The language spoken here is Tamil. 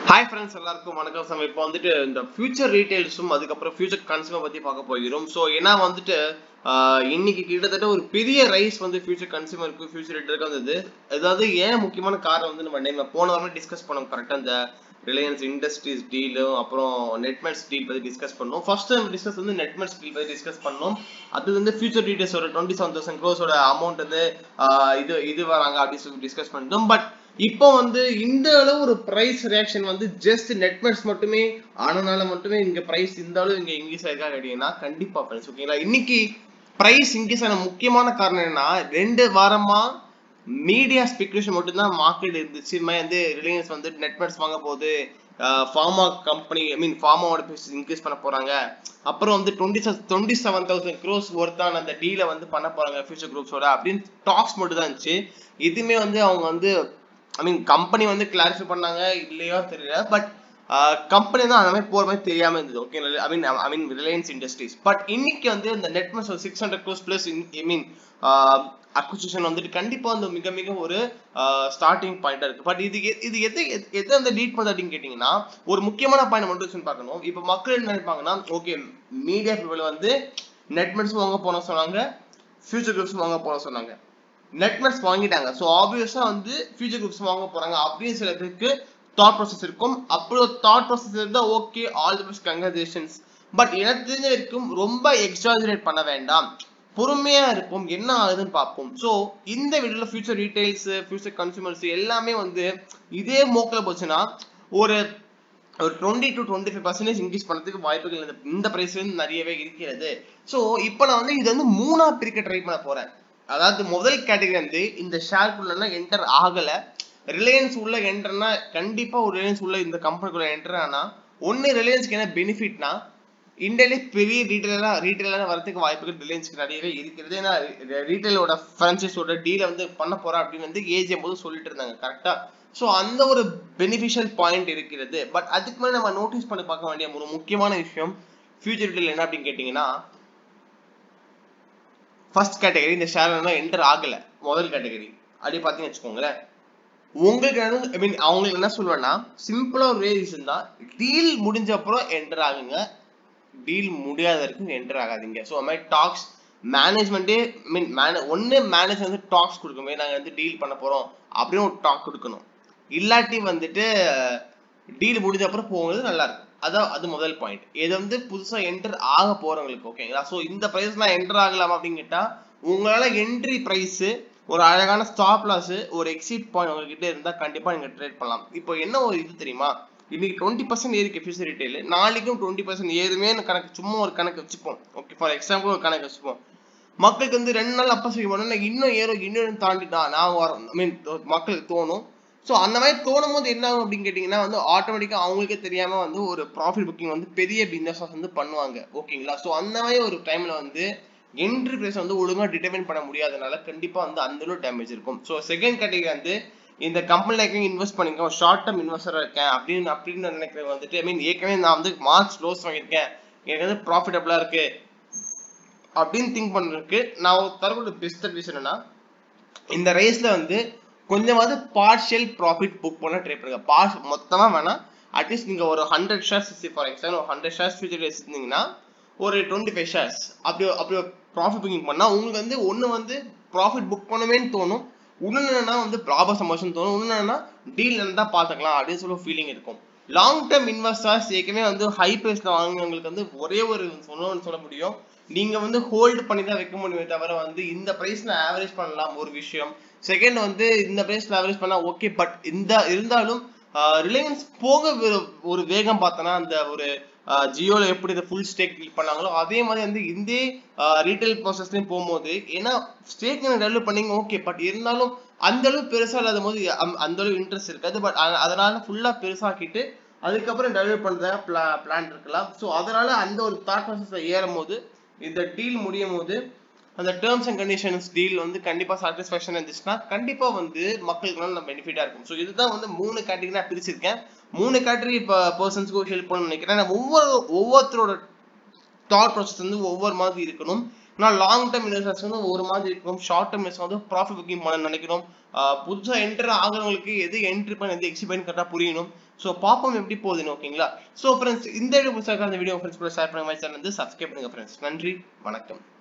ஹாய் ஃப்ரெண்ட்ஸ் எல்லாருக்கும் வணக்கம் சார் இப்போ வந்துட்டு இந்த ஃபியூச்சர் ரீட்டைல்ஸும் அதுக்கப்புறம் ஃபியூச்சர் கன்சியூமர் பற்றி பார்க்க போகிறோம் ஸோ ஏன்னா வந்துட்டு ஆஹ், இன்னைக்கு கிட்டத்தட்ட ஒரு பெரிய ரைஸ் வந்து ஃபியூச்சர் கன்சியூமருக்கு ஃபியூச்சர் ரீட்டைலுக்கு வந்தது அதாவது ஏன் முக்கியமான காரணம் வந்து நம்ம நேம் போன வாரம் டிஸ்கஸ் பண்ணோம் கரெக்டாக இந்த ரிலையன்ஸ் இண்டஸ்ட்ரீஸ் டீலும் அப்புறம் நெட்மெட்ஸ் டீல் பற்றி டிஸ்கஸ் பண்ணோம் ஃபர்ஸ்ட் டைம் டிஸ்கஸ் வந்து நெட்மெட்ஸ் டீல் பற்றி டிஸ்கஸ் பண்ணோம் அது வந்து ஃபியூச்சர் டீடைல்ஸோட டுவெண்ட்டி செவன் தௌசண்ட் க்ரோஸோட அமௌண்ட் வந்து ஆஹ், இது இது வராங்க அப்படின்னு சொல்லி டிஸ்கஸ் பண்ணிட்டோம் பட் இப்போ வந்து இந்த அளவு ஒரு பிரைஸ் ரியாக்ஷன் வந்து ஜஸ்ட் நெட்மெட்ஸ் மட்டுமே ஆனனால மட்டுமே இங்க பிரைஸ் இந்த அளவு இங்க இன்க்ரீஸ் ஆயிருக்கா கேட்டீங்கன்னா கண்டிப்பா ஃப்ரெண்ட்ஸ் ஓகேங்களா இன்னைக்கு பிரைஸ் இன்க்ரீஸ் ஆன முக்கியமான காரணம் என்னன்னா ரெண்டு வாரமா மீடியா ஸ்பெகுலேஷன் மட்டும்தான் மார்க்கெட் இருந்துச்சு இந்த மாதிரி வந்து ரிலையன்ஸ் வந்து நெட்மெட்ஸ் வாங்க போகுது ஃபார்மா கம்பெனி ஐ மீன் ஃபார்மாவோட பேஸ் இன்க்ரீஸ் பண்ண போறாங்க அப்புறம் வந்து twenty twenty seven thousand crores ஒர்த்தான அந்த டீலை வந்து பண்ண போறாங்க ஃபியூச்சர் குரூப்ஸோட அப்படின்னு டாக்ஸ் மட்டும் தான் இருந்துச்சு இதுவுமே வந்து அவங்க வந்து ஐ மீன் கம்பெனி வந்து கிளாரிஃபை பண்ணாங்க இல்லையோ தெரியல பட் கம்பெனி தான் அந்த மாதிரி போற மாதிரி தெரியாம இருந்தது okay I mean I mean Reliance Industries but இன்னைக்கு வந்து இந்த நெட்மெஸ் ஒரு six hundred crores plus I mean acquisition வந்துட்டு கண்டிப்பா வந்து மிக மிக ஒரு ஸ்டார்டிங் பாயிண்டா இருக்கு பட் இது எ- இது எது எது- எது அந்த லீட் பண்ணுது அப்படின்னு கேட்டீங்கன்னா ஒரு முக்கியமான பாயிண்ட் மட்டும் வச்சு பார்க்கணும் இப்போ மக்கள் என்ன நினைப்பாங்கன்னா ஓகே மீடியா பீப்புள் வந்து நெட்மெட்ஸ் வாங்க போன சொன்னாங்க ஃபியூச்சர் குரூப்ஸ் வாங்க போன சொன்னாங்க நெட்மெட்ஸ் வாங்கிட்டாங்க ஸோ ஆப்வியஸா வந்து ஃபியூச்சர் குரூப்ஸ் வாங்க போறாங்க அப்படின்னு சில பேருக்கு தாட் ப்ராசஸ் இருக்கும் அப்படி ஒரு தாட் ப்ராசஸ் இருந்தா okay all the best congratulations but எனக்கு தெரிஞ்ச வரைக்கும் ரொம்ப எக்ஸாஜரேட் பண்ண வேண்டாம் பொறுமையா இருப்போம் என்ன ஆகுதுன்னு பார்ப்போம் ஸோ இந்த வீடியோல ஃபியூச்சர் ரீட்டைல்ஸ் ஃபியூச்சர் கன்சூமர்ஸ் எல்லாமே வந்து இதே மோக்கில் போச்சுன்னா ஒரு ஒரு twenty to twenty five percentage increase பண்ணதுக்கு வாய்ப்புகள் இந்த இந்த பிரைஸ் வந்து நிறையவே இருக்கிறது ஸோ இப்போ நான் வந்து இது வந்து மூணா பிரிக்க ட்ரை பண்ண போறேன் அதாவது முதல் கேட்டகரி வந்து இந்த ஷேர்க்குள்ள என்டர் ஆகல ரிலையன்ஸ் உள்ள என்டர்னா கண்டிப்பா ஒரு ரிலையன்ஸ் உள்ள இந்த கம்பெனிக்குள்ள என்டர் ஆனா ஒன்னு ரிலையன்ஸ்க்கு என்ன பெனிஃபிட்னா இந்தியாலே பெரிய ரீட்டைலரா ரீட்டைலரா வரதுக்கு வாய்ப்புகள் ரிலையன்ஸ்க்கு நிறையவே இருக்கிறது ஏன்னா ரீட்டைலோட ஃப்ரான்ச்சைஸோட டீலை வந்து பண்ண போறா அப்படின்னு வந்து ஏஜிஎம் போது சொல்லிட்டு இருந்தாங்க கரெக்டா ஸோ அந்த ஒரு பெனிஃபிஷியல் பாயிண்ட் இருக்கிறது பட் அதுக்கு மேலே நம்ம நோட்டீஸ் பண்ணி பார்க்க வேண்டிய ஒரு முக்கியமான விஷயம் ஃபியூச்சர் ரீட்டைல் என்ன அப்படின்னு கேட்டிங்கன்னா ஃபர்ஸ்ட் கேட்டகரி இந்த ஷேர் என்டர் ஆகல முதல் கேட்டகரி அப்படி பார்த்தீங்கன்னு வச்சுக்கோங்களேன் உங்களுக்கு ஐ மீன் அவங்களுக்கு என்ன சொல்லுவேன்னா சிம்பிளா ஒரு வே ரீசன் தான் டீல் முடிஞ்ச அப்புறம் என்டர் ஆகுங்க டீல் முடியாத வரைக்கும் என்டர் ஆகாதீங்க ஸோ அது மாதிரி டாக்ஸ் மேனேஜ்மெண்ட்டே மீன் மேனே ஒன்று மேனேஜ் வந்து டாக்ஸ் கொடுக்கணும் நாங்கள் வந்து டீல் பண்ண போகிறோம் அப்படின்னு ஒரு டாக் கொடுக்கணும் இல்லாட்டி வந்துட்டு டீல் முடிஞ்ச அப்புறம் போகிறது நல்லா இருக்கும் அதான் அது முதல் பாயிண்ட் இது வந்து புதுசாக என்டர் ஆக போகிறவங்களுக்கு ஓகேங்களா ஸோ இந்த ப்ரைஸ்லாம் என்டர் ஆகலாமா அப்படின்னு கேட்டால் உங்களால் என்ட்ரி ப்ரைஸு ஒரு அழகான ஸ்டாப் லாஸ் ஒரு எக்ஸிட் பாயிண்ட் உங்ககிட்ட இருந்தால் கண்டிப்பாக நீங்கள் ட்ரேட் பண்ணலாம் இப்போ என்ன ஒரு இது தெரியுமா இன்னைக்கு டுவெண்ட்டி பர்சன்ட் ஏறிக்கு ஃபியூச்சர் ரீட்டைல் நாளைக்கும் டுவெண்ட்டி பர்சன்ட் ஏறுமே கணக்கு சும்மா ஒரு கணக்கு வச்சுப்போம் ஓகே ஃபார் எக்ஸாம்பிள் ஒரு கணக்கு வச்சுப்போம் மக்களுக்கு வந்து ரெண்டு நாள் அப்ப செய்ய மாட்டோம் இன்னும் ஏறும் இன்னும் தாண்டிட்டா நான் வரோம் ஐ மீன் மக்களுக்கு தோணும் ஸோ அந்த மாதிரி தோணும் போது என்ன ஆகும் அப்படின்னு கேட்டிங்கன்னா வந்து ஆட்டோமேட்டிக்காக அவங்களுக்கே தெரியாம வந்து ஒரு ப்ராஃபிட் புக்கிங் வந்து பெரிய பிஸ்னஸஸ் வந்து பண்ணுவாங்க ஓகேங்களா ஸோ அந்த மாதிரி ஒரு டைம்ல வந்து என்ட்ரி பிரைஸ் வந்து ஒழுங்கா டிட்டர்மைன் பண்ண முடியாதனால கண்டிப்பா வந்து அந்த அளவு டேமேஜ் இருக்கும் ஸோ செகண்ட் கேட்டகரி வந்து இந்த கம்பெனில இருக்கேன் இன்வெஸ்ட் பண்ணிருக்கேன் ஷார்ட் டர்ம் இன்வெஸ்டரா இருக்கேன் அப்படின்னு அப்படின்னு நினைக்கிறேன் வந்துட்டு ஐ மீன் ஏற்கனவே நான் வந்து மார்ச் க்ளோஸ் வாங்கியிருக்கேன் எனக்கு வந்து ப்ராஃபிட்டபிளா இருக்கு அப்படின்னு திங்க் பண்றதுக்கு நான் தரக்கூடிய பெஸ்ட் அட்வைஸ் என்னன்னா இந்த ரேஸ்ல வந்து கொஞ்சமாவது பார்ஷியல் ப்ராஃபிட் புக் பண்ண ட்ரை பண்ணுங்க பார்ஷ் மொத்தமா வேணாம் அட்லீஸ்ட் நீங்க ஒரு ஹண்ட்ரட் ஷேர்ஸ் ஃபார் எக்ஸாம்பிள் ஒரு ஹண்ட்ரட் ஷேர்ஸ் ஃபியூச்சர் இருந்தீங்கன்னா ஒரு டுவெண்ட்டி ஃபைவ் ஷேர்ஸ் அப்படி அப்படி ப்ராஃபிட் புக்கிங் பண்ணா உங்களுக்கு வந்து ஒன்று வந்து ப்ராஃபிட் புக் பண்ணவேன்னு தோணும் இன்னொன்று என்னன்னா வந்து லாப சந்தோஷம் தோணும் இன்னொன்று என்னன்னா டீல் இருந்தா பார்த்துக்கலாம் அப்படின்னு சொல்லி ஃபீலிங் இருக்கும் லாங் டேர்ம் இன்வெஸ்டர்ஸ் ஏற்கனவே வந்து ஹை பிரைஸ்ல வாங்கினவங்களுக்கு வந்து ஒரே ஒரு சொல்லணும்னு சொல்ல முடியும் நீங்க வந்து ஹோல்டு பண்ணி தான் வைக்க முடியுமே தவிர வந்து இந்த பிரைஸ்ல ஆவரேஜ் பண்ணலாம் ஒரு விஷயம் செகண்ட் வந்து இந்த பிரைஸ்ல ஆவரேஜ் பண்ணா ஓகே பட் இந்த இருந்தாலும் ரிலையன்ஸ் போக ஒரு- ஒரு வேகம் பார்த்தோன்னா அந்த ஒரு ஜியோல எப்படி இந்த ஃபுல் ஸ்டேக் டீல் பண்ணாங்களோ அதே மாதிரி வந்து இந்த ரீட்டைல் ப்ராசஸ்லயும் போகும்போது ஏன்னா ஸ்டேக் டெவலப் பண்ணீங்க ஓகே பட் இருந்தாலும் அந்த அளவு பெருசா இல்லாத போது அம்- அந்த அளவு இன்ட்ரெஸ்ட் இருக்காது பட் அதனால ஃபுல்லா பெருசாக்கிட்டு அதுக்கப்புறம் டெவலப் பண்றதாக பிளா பிளான் இருக்கலாம் ஸோ அதனால அந்த ஒரு தாட் ப்ராசஸ்ல ஏறும் போது இந்த டீல் முடியும் போது அந்த டேர்ம்ஸ் அண்ட் கண்டிஷன்ஸ் டீல் வந்து கண்டிப்பா சாட்டிஸ்ஃபேக்ஷன் இருந்துச்சுன்னா கண்டிப்பா வந்து மக்களுக்கு நல்ல பெனிஃபிட்டா இருக்கும் ஸோ இதுதான் வந்து மூணு கேட்டகரி நான் பிரிச்சிருக்கேன் மூணு கேட்டகரி இப்போ பர்சன்ஸ்க்கு ஹெல்ப் பண்ணணும்னு நினைக்கிறேன் நான் ஒவ்வொரு ஒவ்வொருத்தரோட தாட் ப்ராசஸ் வந்து ஒவ்வொரு மாதிரி இருக்கணும் நான் லாங் டேர்ம் இன்வெஸ்டர்ஸ் வந்து ஒரு மாதிரி இருக்கும் ஷார்ட் டேர்ம் இன்வெஸ்டர் வந்து ப்ராஃபிட் புக்கிங் பண்ண நினைக்கணும் புதுசா என்டர் ஆகிறவங்களுக்கு எது என்ட்ரி பண்ண எது எக்ஸிட் பண்ணி கரெக்டாக புரியணும் ஸோ பார்ப்போம் எப்படி போகுதுன்னு ஓகேங்களா ஸோ ஃப்ரெண்ட்ஸ் இந்த வீடியோ புதுசாக அந்த வீடியோ ஃப்ரெண்ட்ஸ் கூட ஷேர் பண்ணுங்க சேனல் வந்து சப்ஸ்கிரைப் பண்ணுங்க ஃப்ரெண்ட்ஸ் நன்றி வணக்கம்